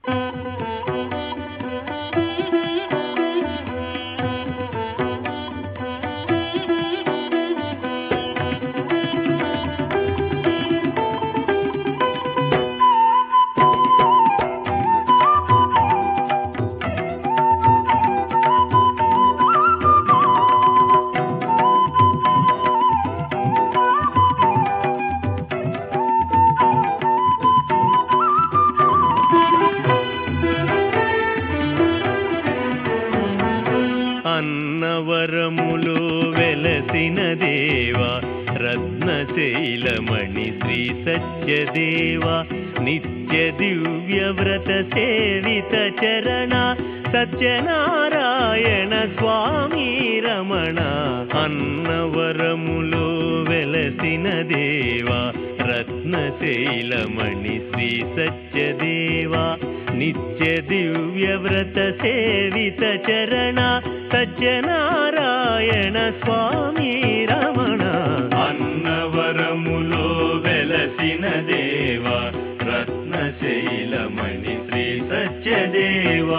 అన్నవరములు వెలసిన దేవా రత్నశైలమణి శ్రీ సత్యదేవా నిత్య దివ్య వ్రత సేవిత చరణ సత్యనారాయణ స్వామి రమణ అన్నవరములు వెలసిన దేవా రత్నశైలమణి శ్రీ సత్యదేవా నిత్య దివ్య వ్రత సేవిత చరణ సత్యనారాయణ స్వామి రమణ అన్నవరములో వెలసిన దేవా రత్నశైలమణి శ్రీ సత్యదేవా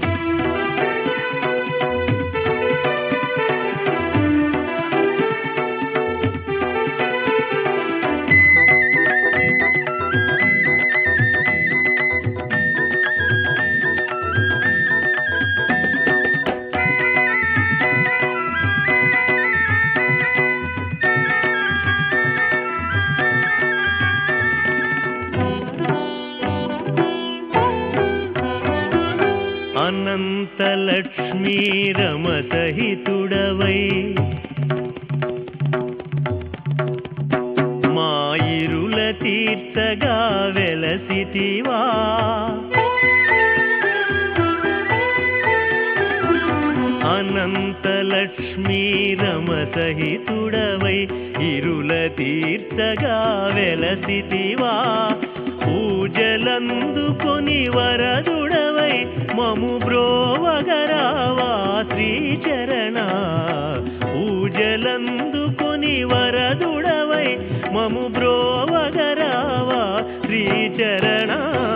అనంతలక్ష్మీ రమసహితుడవై మాయిరుల తీర్చగా వెలసితివా అనంతలక్ష్మీ రమసహితుడవై ఇరుల తీర్చగా వెలసితివా పూజలందుకొని వరదుడవై మము బ్రోవగరావా శ్రీచరణ పూజలందుకొని వరదుడవై మము బ్రోవగరావా శ్రీచరణ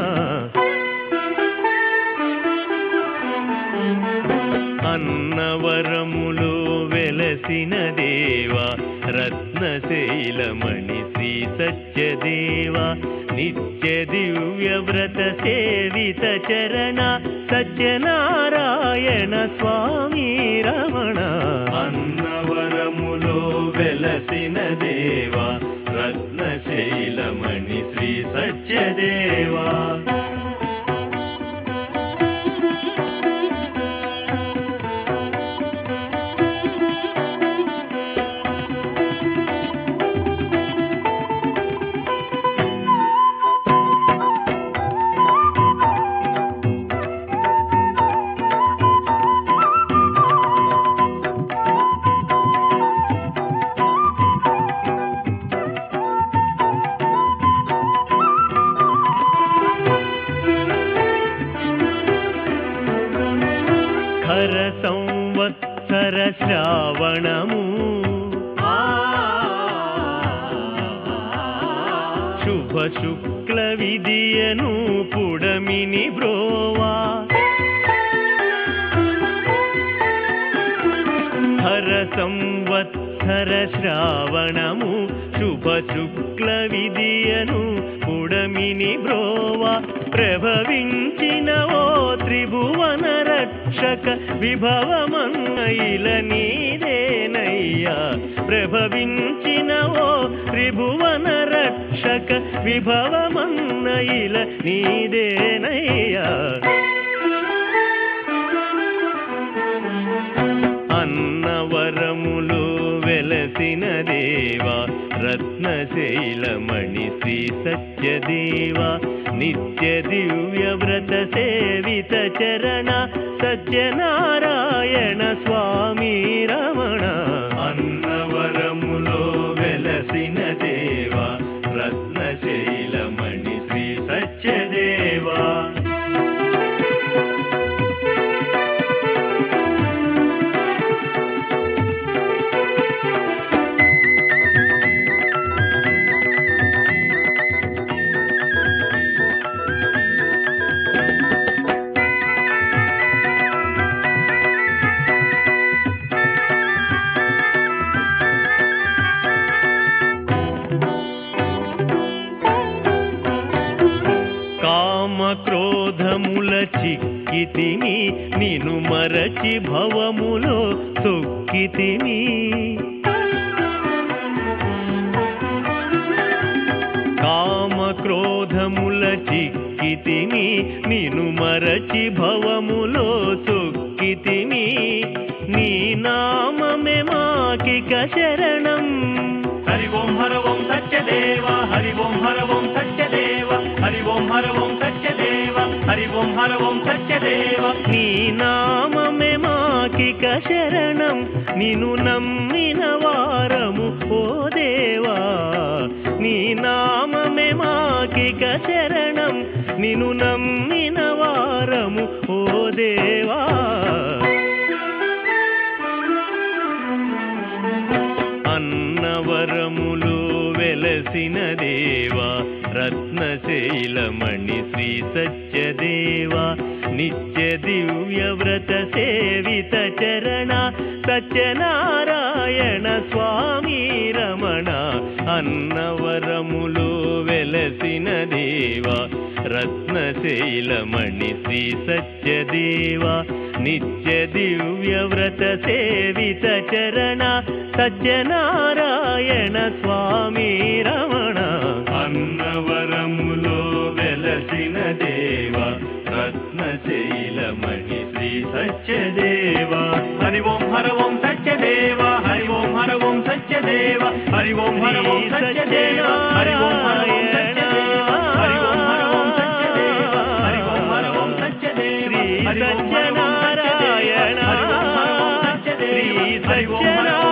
అన్నవరములు వెలసిన దేవా రత్నశైలమణి శ్రీ సత్యదేవా నిత్య దివ్య వ్రత సేవిత చరణ సత్యనారాయణ స్వామి రమణ అన్నవరములో వెలసిన దేవా రత్నశైలమణి శ్రీ సత్యదేవా హర సంవత్సర శ్రావణము శుభ శుక్ల విదియను పుడమిని బ్రోవా హర సంవత్సర శ్రావణము శుభ శుక్ల విదియను పుడమిని బ్రోవా ప్రభవించిన ఓ త్రిభువన రక్షక విభవమన్నైల నీదేనయ్యా ప్రభవించిన ఓ త్రిభువన రక్షక విభవమన్నైల నీదేనయ్యా అన్నవరములు వెలసిన దేవా రత్నశైలమణి శ్రీ సత్యదేవా నిత్య దివ్య వ్రత సేవిత చరణ సత్యనారాయణ స్వామి రమణ అన్నవరములో వెలసిన దేవా రత్నశైలమణి శ్రీ సత్యదేవా క్రోధముల చిక్కితిని నిను మరచి భవములో తొక్కితిని కామ క్రోధముల చిక్కితిని నిను మరచి భవములో తొక్కితిని నీ నామమే మాకిక శరణం హరి ఓం హర ఓం సత్యదేవ హరి ఓం హర ఓం సత్యదేవ హరి ఓం హర ఓం సత్యదేవ హరి ఓం హర ఓం సత్యదేవ నీ నామమే మాకిక శరణం నిను నమ్మిన వారము ఓ దేవా నీ నామమే మాకిక శరణం నిను నమ్మిన వారము ఓ దేవా అన్నవరములు వెలసిన దేవా రత్నశైలమణి శ్రీ సత్యదేవా నిత్య దివ్య వ్రత సేవిత చరణ సత్యనారాయణ స్వామి రమణ అన్నవరములు వెలసిన దేవా రత్నశైలమణి శ్రీ సత్యదేవా నిత్య దివ్య వ్రత సేవిత చరణ సత్యనారాయణ స్వామి రమణ అన్నవరములో వెలసిన దేవ రత్నశైలమణి శ్రీ సత్యదేవ హరి ఓం హర ఓం సత్యదేవ హరి ఓం హర ఓం సత్యదేవ హరి ఓం హర ఓం సత్యదేవ హరి ఓం హర ఓం సత్యదేవ హరి ఓం హర ఓం సత్యదేవ హరి ఓం హర ఓం సత్యదేవ శ్రీ హరి ఓం హర ఓం సత్యదేవ సత్యనారాయణ హరి ఓం హర ఓం సత్యదేవ శ్రీ హరి ఓం హర ఓం